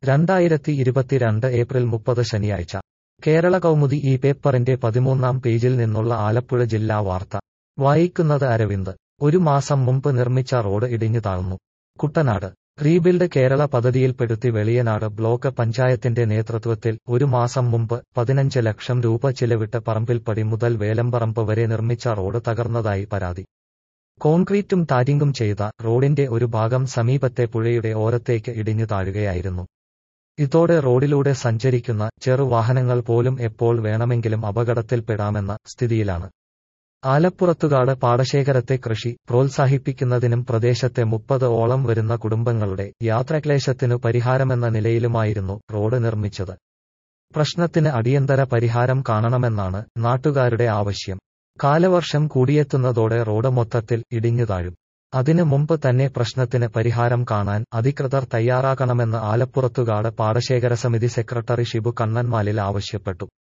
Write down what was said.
രണ്ടായിരത്തി ഇരുപത്തിരണ്ട് ഏപ്രിൽ മുപ്പത് ശനിയാഴ്ച കേരള കൗമുദി ഈ പേപ്പറിന്റെ പതിമൂന്നാം പേജിൽ നിന്നുള്ള ആലപ്പുഴ ജില്ലാ വാർത്ത വായിക്കുന്നത് അരവിന്ദ് ഒരു മാസം മുമ്പ് നിർമ്മിച്ച റോഡ് ഇടിഞ്ഞു താഴ്ന്നു കുട്ടനാട് റീബിൽഡ് കേരള പദ്ധതിയിൽപ്പെടുത്തി വെളിയനാട് ബ്ലോക്ക് പഞ്ചായത്തിന്റെ നേതൃത്വത്തിൽ ഒരു മാസം മുമ്പ് പതിനഞ്ച് ലക്ഷം രൂപ ചിലവിട്ട് പറമ്പിൽപ്പടി മുതൽ വേലമ്പറമ്പ് വരെ നിർമ്മിച്ച റോഡ് തകർന്നതായി പരാതി കോൺക്രീറ്റും ടാരിങ്ങും ചെയ്ത റോഡിന്റെ ഒരു ഭാഗം സമീപത്തെ പുഴയുടെ ഓരത്തേക്ക് ഇടിഞ്ഞു താഴുകയായിരുന്നു ഇതോടെ റോഡിലൂടെ സഞ്ചരിക്കുന്ന ചെറുവാഹനങ്ങൾ പോലും എപ്പോൾ വേണമെങ്കിലും അപകടത്തിൽപ്പെടാമെന്ന സ്ഥിതിയിലാണ് ആലപ്പുറത്തുകാട് പാടശേഖരത്തെ കൃഷി പ്രോത്സാഹിപ്പിക്കുന്നതിനും പ്രദേശത്തെ മുപ്പത് ഓളം വരുന്ന കുടുംബങ്ങളുടെ യാത്രാക്ലേശത്തിനു പരിഹാരമെന്ന നിലയിലുമായിരുന്നു റോഡ് നിർമ്മിച്ചത് പ്രശ്നത്തിന് അടിയന്തര പരിഹാരം കാണണമെന്നാണ് നാട്ടുകാരുടെ ആവശ്യം കാലവർഷം കൂടിയെത്തുന്നതോടെ റോഡ് മൊത്തത്തിൽ ഇടിഞ്ഞു താഴും അതിനു മുമ്പ് തന്നെ പ്രശ്നത്തിന് പരിഹാരം കാണാൻ അധികൃതർ തയ്യാറാകണമെന്ന് ആലപ്പുറത്തുകാട് പാടശേഖര സമിതി സെക്രട്ടറി ഷിബു കണ്ണന്മാലിൽ ആവശ്യപ്പെട്ടു